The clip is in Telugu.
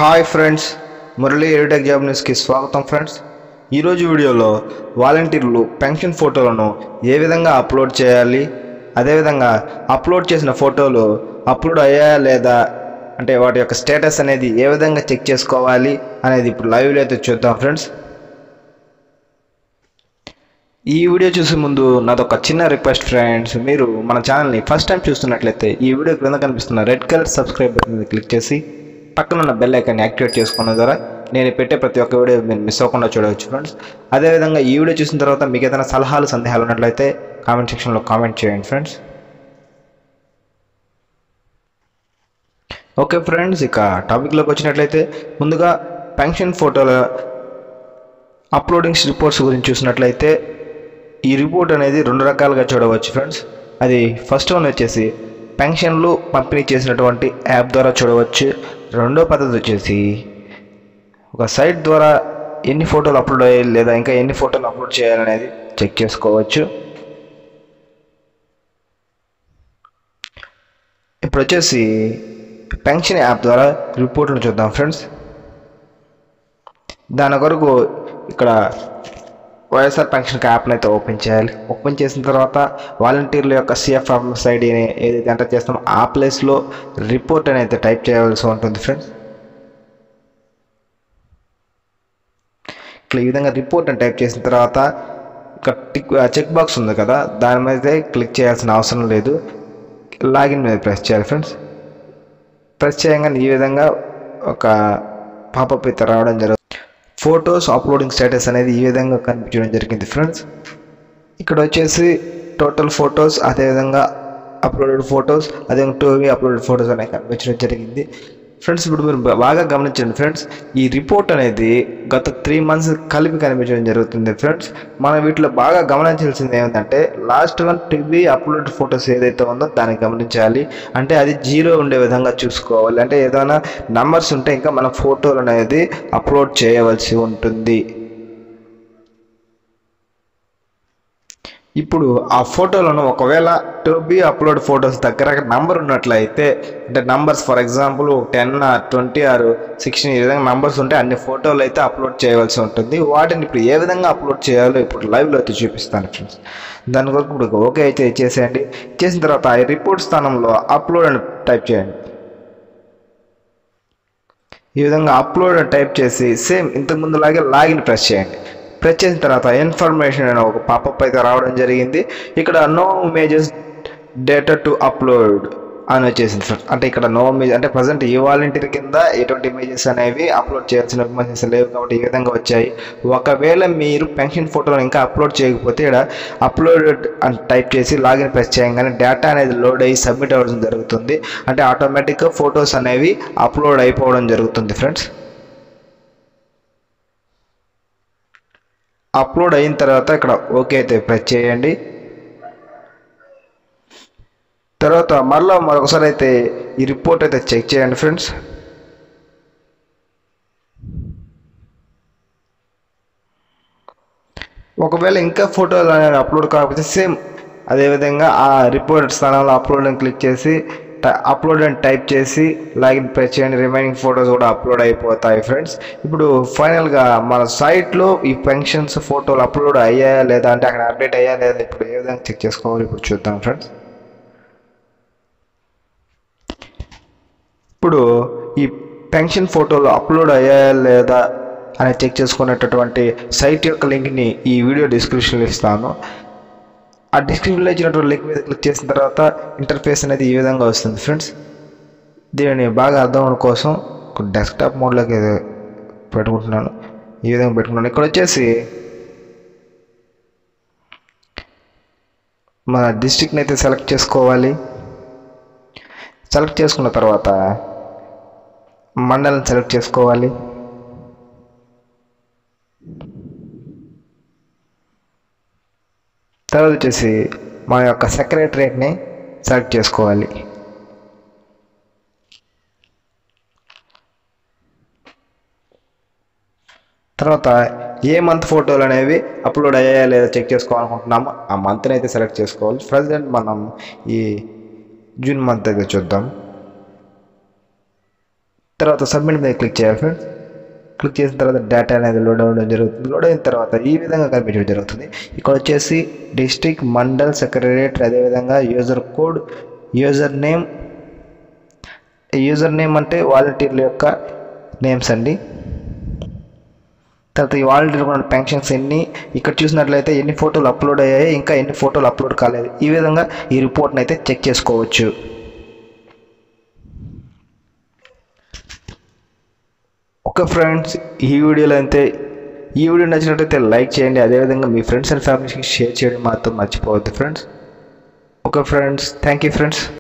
hi friends Murali edtech job న్యూస్కి స్వాగతం ఫ్రెండ్స్ ఈరోజు వీడియోలో వాలంటీర్లు పెన్షన్ ఫోటోలను ఏ విధంగా అప్లోడ్ చేయాలి అదేవిధంగా అప్లోడ్ చేసిన ఫోటోలు అప్లోడ్ అయ్యాయా లేదా అంటే వాటి యొక్క స్టేటస్ అనేది ఏ విధంగా చెక్ చేసుకోవాలి అనేది ఇప్పుడు లైవ్లో అయితే చూద్దాం ఫ్రెండ్స్ ఈ వీడియో చూసే ముందు నాదొక చిన్న రిక్వెస్ట్ ఫ్రెండ్స్ మీరు మన ఛానల్ని ఫస్ట్ టైం చూస్తున్నట్లయితే ఈ వీడియో క్రింద కనిపిస్తున్న రెడ్ కలర్ సబ్స్క్రైబ్ బటన్ మీద క్లిక్ చేసి పక్కన ఉన్న బెల్ ఐకాన్ని యాక్టివేట్ చేసుకున్న ద్వారా నేను పెట్టే ప్రతి ఒక్క వీడియో మీరు మిస్ అవ్వకుండా చూడవచ్చు ఫ్రెండ్స్ అదేవిధంగా ఈ వీడియో చూసిన తర్వాత మీకు ఏదైనా సలహాలు సందేహాలు ఉన్నట్లయితే కామెంట్ సెక్షన్లో కామెంట్ చేయండి ఫ్రెండ్స్ ఓకే ఫ్రెండ్స్ ఇక టాపిక్లోకి వచ్చినట్లయితే ముందుగా పెన్షన్ ఫోటోల అప్లోడింగ్స్ రిపోర్ట్స్ గురించి చూసినట్లయితే ఈ రిపోర్ట్ అనేది రెండు రకాలుగా చూడవచ్చు ఫ్రెండ్స్ అది ఫస్ట్ వన్ వచ్చేసి పెన్షన్లు పంపిణీ చేసినటువంటి యాప్ ద్వారా చూడవచ్చు రెండో పద్ధతి వచ్చేసి ఒక సైట్ ద్వారా ఎన్ని ఫోటోలు అప్లోడ్ అయ్యాయి లేదా ఇంకా ఎన్ని ఫోటోలు అప్లోడ్ చేయాలనేది చెక్ చేసుకోవచ్చు ఇప్పుడు వచ్చేసి పెన్షన్ యాప్ ద్వారా రిపోర్ట్లను చూద్దాం ఫ్రెండ్స్ దాని కొరకు ఇక్కడ వైఎస్ఆర్ పెన్షన్ యాప్ని అయితే ఓపెన్ చేయాలి ఓపెన్ చేసిన తర్వాత వాలంటీర్ల యొక్క సిఎఫ్ఎంఎస్ ఐడిని ఏదైతే ఎంటర్ చేస్తామో ఆ ప్లేస్లో రిపోర్ట్ అని అయితే టైప్ చేయవలసి ఉంటుంది ఫ్రెండ్స్ ఇట్లా ఈ విధంగా రిపోర్ట్ అని టైప్ చేసిన తర్వాత ఇక్కడ టిక్ చెక్ బాక్స్ ఉంది కదా దాని మీద అయితే క్లిక్ చేయాల్సిన అవసరం లేదు లాగిన్ మీద ప్రెస్ చేయాలి ఫ్రెండ్స్ ప్రెస్ చేయగానే ఈ విధంగా ఒక పాపప్ అయితే రావడం జరుగుతుంది ఫొటోస్ అప్లోడింగ్ స్టేటస్ అనేది ఈ విధంగా కనిపించడం జరిగింది ఫ్రెండ్స్ ఇక్కడ వచ్చేసి టోటల్ ఫొటోస్ అదేవిధంగా అప్లోడెడ్ ఫొటోస్ అదేవిధంగా టూవీ అప్లోడెడ్ ఫొటోస్ అనేవి కనిపించడం జరిగింది ఫ్రెండ్స్ ఇప్పుడు మీరు బాగా గమనించండి ఫ్రెండ్స్ ఈ రిపోర్ట్ అనేది గత త్రీ మంత్స్ కలిపి కనిపించడం జరుగుతుంది ఫ్రెండ్స్ మనం వీటిలో బాగా గమనించాల్సింది ఏమిటంటే last one TV upload photos ఏదైతే ఉందో దాన్ని గమనించాలి అంటే అది జీరో ఉండే విధంగా చూసుకోవాలి అంటే ఏదైనా నంబర్స్ ఉంటే ఇంకా మన ఫోటోలు అనేది అప్లోడ్ చేయవలసి ఉంటుంది ఇప్పుడు ఆ ఫోటోలను ఒకవేళ టు బి అప్లోడ్ ఫొటోస్ దగ్గర నంబర్ ఉన్నట్లయితే అంటే numbers for example ten or twenty or sixteen ఈ విధంగా నంబర్స్ ఉంటే అన్ని ఫోటోలు అయితే అప్లోడ్ చేయవలసి ఉంటుంది వాటిని ఇప్పుడు ఏ విధంగా అప్లోడ్ చేయాలో ఇప్పుడు లైవ్లో అయితే చూపిస్తాను ఫ్రెండ్స్ దాని కొరకు ఇప్పుడు ఓకే అయితే చేసేయండి చేసిన తర్వాత ఆ రిపోర్ట్ స్థానంలో అప్లోడ్ అని టైప్ చేయండి ఈ విధంగా అప్లోడ్ అని టైప్ చేసి సేమ్ ఇంతకుముందులాగే లాగిన్ ప్రెస్ చేయండి ప్రెస్ చేసిన తర్వాత ఇన్ఫర్మేషన్ అనే ఒక పాపప్ అయితే రావడం జరిగింది ఇక్కడ no images data to upload అని వచ్చేసింది ఫ్రెండ్స్ అంటే ఇక్కడ నో ఇమేజ్ అంటే ప్రజెంట్ ఈ వాలంటీర్ కింద ఎటువంటి ఇమేజెస్ అనేవి అప్లోడ్ చేయాల్సిన ఇమేజెస్ లేవు కాబట్టి ఈ విధంగా వచ్చాయి ఒకవేళ మీరు పెన్షన్ ఫోటోలు ఇంకా అప్లోడ్ చేయకపోతే ఇక్కడ అప్లోడ్ అని టైప్ చేసి లాగిన్ ప్రెస్ చేయగానే డేటా అనేది లోడ్ అయ్యి సబ్మిట్ అవ్వడం జరుగుతుంది అంటే ఆటోమేటిక్గా ఫొటోస్ అనేవి అప్లోడ్ అయిపోవడం జరుగుతుంది ఫ్రెండ్స్ అప్లోడ్ అయిన తర్వాత ఇక్కడ ఓకే అయితే ప్రెస్ చేయండి తర్వాత మళ్ళీ మరొకసారి అయితే ఈ రిపోర్ట్ అయితే చెక్ చేయండి ఫ్రెండ్స్ ఒకవేళ ఇంకా ఫోటోలు అనేవి అప్లోడ్ కాకపోతే సేమ్ అదేవిధంగా ఆ రిపోర్ట్ స్థానంలో అప్లోడ్ అని క్లిక్ చేసి అప్లోడ్ అని టైప్ చేసి లాగిన్ ప్రెస్ చేయండి రిమైనింగ్ ఫొటోస్ కూడా అప్లోడ్ అయిపోతాయి ఫ్రెండ్స్ ఇప్పుడు ఫైనల్గా మన సైట్లో ఈ పెన్షన్స్ ఫోటోలు అప్లోడ్ అయ్యాయా లేదా అంటే అక్కడ అప్డేట్ అయ్యా లేదా ఇప్పుడు ఏ విధంగా చెక్ చేసుకోవాలి ఇప్పుడు చూద్దాం ఫ్రెండ్స్ ఇప్పుడు ఈ పెన్షన్ ఫోటోలు అప్లోడ్ అయ్యాయా లేదా అని చెక్ చేసుకునేటటువంటి సైట్ యొక్క లింక్ని ఈ వీడియో డిస్క్రిప్షన్లో ఇస్తాను ఆ డిస్క్రిప్షన్లో ఇచ్చినటువంటి లింక్ మీద క్లిక్ చేసిన తర్వాత ఇంటర్ఫేస్ అనేది ఈ విధంగా వస్తుంది ఫ్రెండ్స్ దీనిని బాగా అర్థం అవడం కోసం డెస్క్టాప్ మోడ్లోకి పెట్టుకుంటున్నాను ఈ విధంగా పెట్టుకున్నాను ఇక్కడ వచ్చేసి మన డిస్ట్రిక్ట్ని అయితే సెలెక్ట్ చేసుకోవాలి సెలెక్ట్ చేసుకున్న తర్వాత మండలం సెలెక్ట్ చేసుకోవాలి తర్వాత వచ్చేసి మన యొక్క సెక్రటరేట్ని సెలెక్ట్ చేసుకోవాలి తర్వాత ఏ మంత్ ఫోటోలు అనేవి అప్లోడ్ అయ్యాయా లేదా చెక్ చేసుకోవాలనుకుంటున్నామో ఆ మంత్ని అయితే సెలెక్ట్ చేసుకోవాలి ప్రజెంట్ మనం ఈ జూన్ మంత్ అయితే చూద్దాం తర్వాత సబ్మిట్ మీద క్లిక్ చేయాలి ఫ్రెండ్స్ క్లిక్ చేసిన తర్వాత డేటా అనేది లోడ్ అవ్వడం జరుగుతుంది లోడ్ అయిన తర్వాత ఈ విధంగా కనిపించడం జరుగుతుంది ఇక్కడ వచ్చేసి డిస్ట్రిక్ట్ మండల్ సెక్రటరేట్ అదేవిధంగా user code user name user name అంటే వాలంటీర్ల యొక్క నేమ్స్ అండి తర్వాత ఈ వాలంటీర్ ఉన్న పెన్షన్స్ ఎన్ని ఇక్కడ చూసినట్లయితే ఎన్ని ఫోటోలు అప్లోడ్ అయ్యాయి ఇంకా ఎన్ని ఫోటోలు అప్లోడ్ కాలేదు ఈ విధంగా ఈ రిపోర్ట్ని అయితే చెక్ చేసుకోవచ్చు ఓకే ఫ్రెండ్స్ ఈ వీడియోలో అయితే ఈ వీడియో నచ్చినట్లయితే లైక్ చేయండి అదేవిధంగా మీ ఫ్రెండ్స్ అండ్ ఫ్యామిలీస్కి షేర్ చేయడం మాత్రం మర్చిపోవద్దు friends okay friends thank you friends